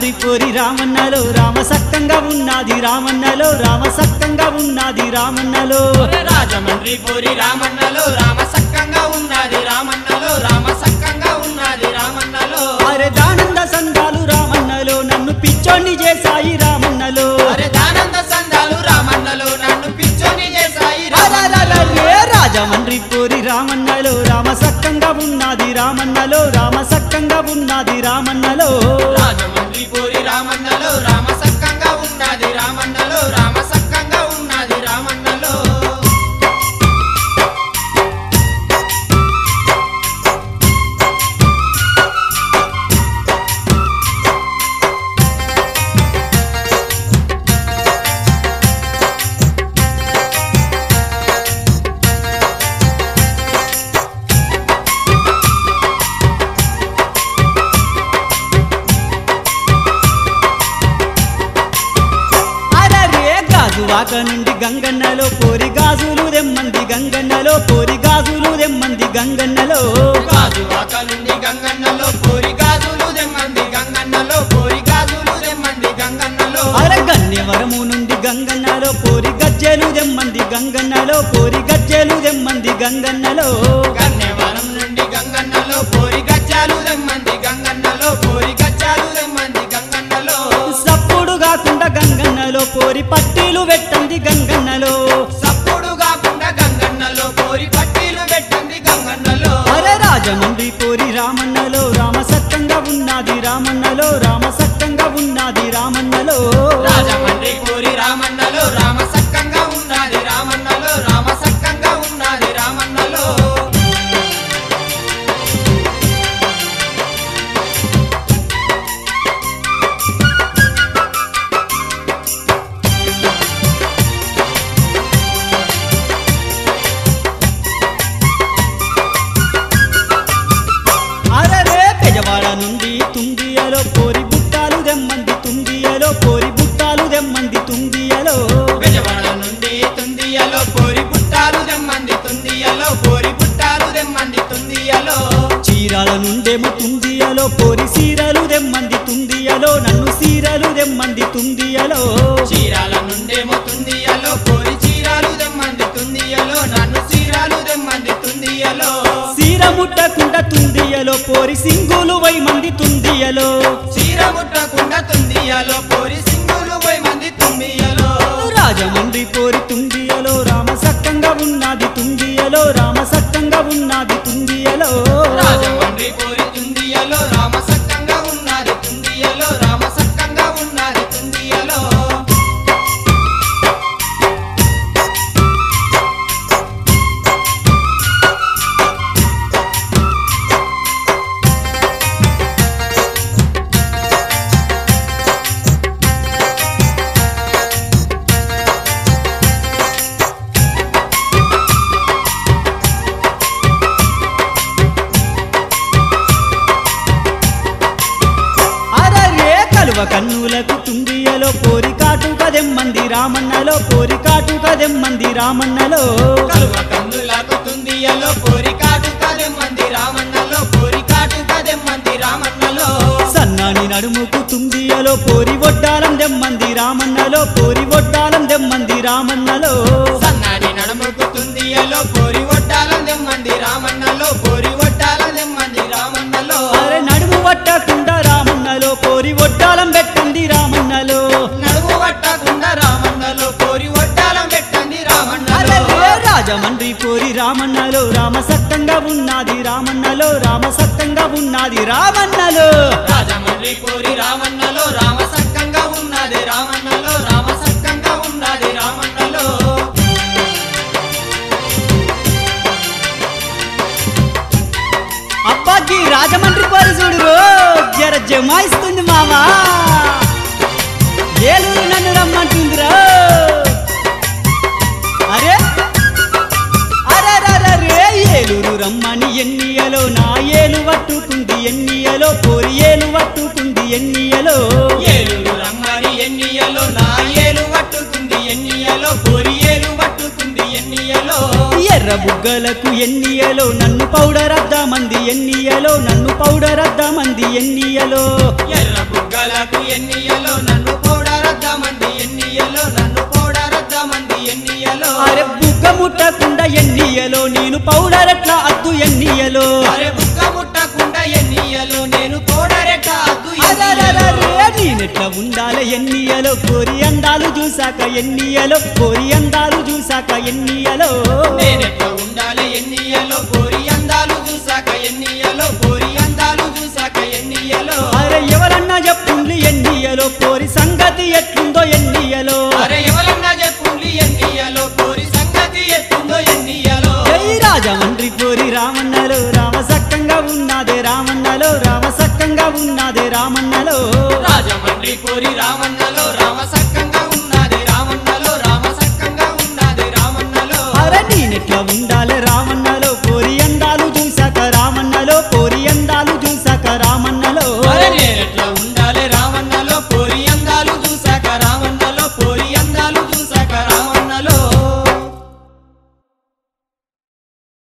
రాజమండ్రి పోరి రామన్నలో రామ సక్కంగా ఉన్నది రామన్నలో రామ సక్కంగా ఉన్నది రామన్నలో రాజమండ్రి పూరి రామన్నలో రామ సక్కంగా ఉన్నది రామన్నలో రామ సక్కంగా ఉన్నది రామన్నలో అరే దానంద సందాలు రామన్నలో నన్ను పిచ్చోణ్ణి చేశాయి రామన్నలో అరే దానంద సందాలు రామన్నలో నన్ను పిచ్చోని చేశాయి రామన్నలో. అరెరెరెరె, రాజమండ్రి పోరి రామన్నలో రామ సక్కంగా ఉన్నది రామన్నలో రామ సక్కంగా ఉన్నది రామన్నలో రాజమండ్రి పూరి రామన్నలో రామ సక్కంగా ఉన్నది రామన్నలో రామ సక్కంగా ఉన్నది రామన్నలో అరరే గాజువాక నుండి గంగన్నలో పోరి గాజులు దెమ్మంది గంగన్నలో పోరి గాజులు దెమ్మంది గంగన్నలో గాజువాక నుండి గంగన్నలో పోరి గాజులు దెమ్మంది గంగన్నలో పోరి గాజులు దెమ్మంది గంగన్నలో అర గన్యవరము నుండి గంగన్నలో పోరి గజ్జెలు దెమ్మంది గంగన్నలో పోరి గజ్జెలు దెమ్మంది గంగన్నలో గన్నెవరం నుండి గంగన్నలో పోరి గచ్చాలు దెమ్మంది గంగన్నలో పోరి గచ్చాలు దెమ్మంది గంగన్నలో సప్పుడు కాకుండా గంగన్నలో పోరి పట్టీలు పెట్టంది గంగన్నలో సప్పుడు కాకుండా గంగన్నలో పోరి పట్టీలు పెట్టండి గంగన్నలో అరే రాజమండ్రి పోరి రామన్నలో రామ సక్కంగా ఉన్నది రామన్నలో రామ సక్కంగా ఉన్నది రామన్నలో రాజమండ్రి పోరి రామన్నలో రామ సక్కంగా ఉన్నది రామన్నలో రామ సక్కంగా ఉన్నది రామన్నలో అరరే పెజవాడ నుండి తుంగియలో పోరి బుట్టాలు దెమ్మంది తుంగియలో పోరి బుట్టాలు దెమ్మంది తుంగియలో బెజవాడ నుండి తుందియలో పోరి పుట్టాలు దెమ్మంది తుందియలో పోరి పుట్టాలు దెమ్మంది తుందియలో చీరాల నుండేమో తుందియలో పోరి సీరలు దెమ్మంది తుందియలో నన్ను సీరలు దెమ్మంది తుందియలో చీరాల నుండేమో తుందియలో పోరి చీరాలు దెమ్మంది తుందియలో నన్ను చీరాలు దెమ్మంది తుందియలో సీర ముట్టకుండా తుందియలో పోరి సింగులు వై మంది తుందియలో చీర ముట్టకుండా తుందియలో పోరి సింగులు పోయి మంది తుందియలో రాజమండ్రి పోరి తుందియలో రామ సక్కంగా ఉన్నది తుందియలో రామ సక్కంగా ఉన్నది తుందియలో రాజమండ్రి పోరి తుందియలో రామ సక్కంగా ఉన్నది తుందియలో రామ సక్కంగా ఉన్నది తుందియలో అరరే కలువ కన్నులకు తుందియలో పోరి కాటు కదెమ్మంది రామన్నలో పోరి కాటు కదెమ్మంది రామన్నలో కలువ కందులకు తుందియలో పోరి కాటు కదెమ్మంది రామన్నలో పోరి కాటు కదెమ్మంది రామన్నలో సన్నాని నడుముకు తుందియలో పోరి ఒడ్డాలం దెమ్మంది రామన్నలో పోరి ఒడ్డాలం దెమ్మంది రామన్నలో సన్నాడి నడుముకు తుందియలో పోరి ఒట్టాల దెమ్మంది రామన్నలో పోరి ఒట్టాల దెమ్మంది రామన్నలో అరే నడుము పట్టకుండా రామన్నలో పోరి ఒడ్డాలం పెట్టండి రామన్నలో నడుము పట్టకుండా రామన్నలో పోరి ఒట్టాలం పెట్టండి రామన్నలో అరే రాజమండ్రి పోరి రామన్నలో రామ సత్తంగా ఉన్నది రామన్నలో రామ సత్తంగా ఉన్నది రామన్నలో రాజమండ్రి పోరి రామన్నలో రామ సక్కంగా ఉన్నది రామన్నలో రామ సక్కంగా ఉన్నది రామన్నలో అబ్బాకి రాజమండ్రి పోరి చూడు జర జమాయిస్తుంది మామా ఏలూరు నన్ను రమ్మంటుందిరా అరే అరే అరే ఏలూరు రమ్మని ఎన్నియలో నా ఏలు పట్టుకుంది ఎన్నియలో పోరి ఏలు పట్టుకుంది ఎన్నియలో ఏలుగు రమ్మని ఎన్నియలో నా ఏలు పట్టుకుంది ఎన్నియలో పోరి ఏలు పట్టుకుంది ఎన్నియలో ఎర్ర బుగ్గలకు ఎన్నియలో నన్ను పౌడర్ మంది ఎన్నియలో నన్ను పౌడర్ మంది ఎన్నియలో ఎర్ర బుగ్గలకు ఎన్నియలో నన్ను పోడారద్దామంది ఎన్నియలో నన్ను పోడారద్దామంది ఎన్నియలో అరే బుగ్గ ముట్టకుండా ఎన్నియలో నేను పౌడర్ ఎట్లా అద్దు ఎన్నియలో అరే బుగ్గ ముట్టకుండా ఎన్నియలో నేను పోడారెట్ట అద్దు అరెరెరెరె, నేనెట్లా ఉండాలి ఎన్నియలో కోరి అందాలు చూసాక ఎన్నియలో కోరి అందాలు చూసాక ఎన్నియలో నేనెట్లా ఉండాలి ఎన్నియలో కోరి అందాలు చూసాక ఎన్నియలో కోరి అందాలు చూసాక ఎన్నియలో అరే ఎవరన్నా చెప్పుండ్లి ఎన్నియలో కోరి సంగతి ఎట్లుందో ఎన్నియలో అరే ఎవరన్నా చెప్పుండి ఎన్నియలో కోరి సంగతి ఎత్తుందో ఎన్నియలో జై రాజమండ్రి కోరి రామన్నలో రామ సక్కంగా ఉన్నదే రామన్నలో రామ సక్కంగా ఉన్నదే రామన్నలో రాజమండ్రి కోరి రామన్నలో రామ సక్కంగా ఉన్నది రామన్నలో రామ సక్కంగా ఉన్నది రామన్నలో అరే నేనెట్లా ఉండాలి రామన్న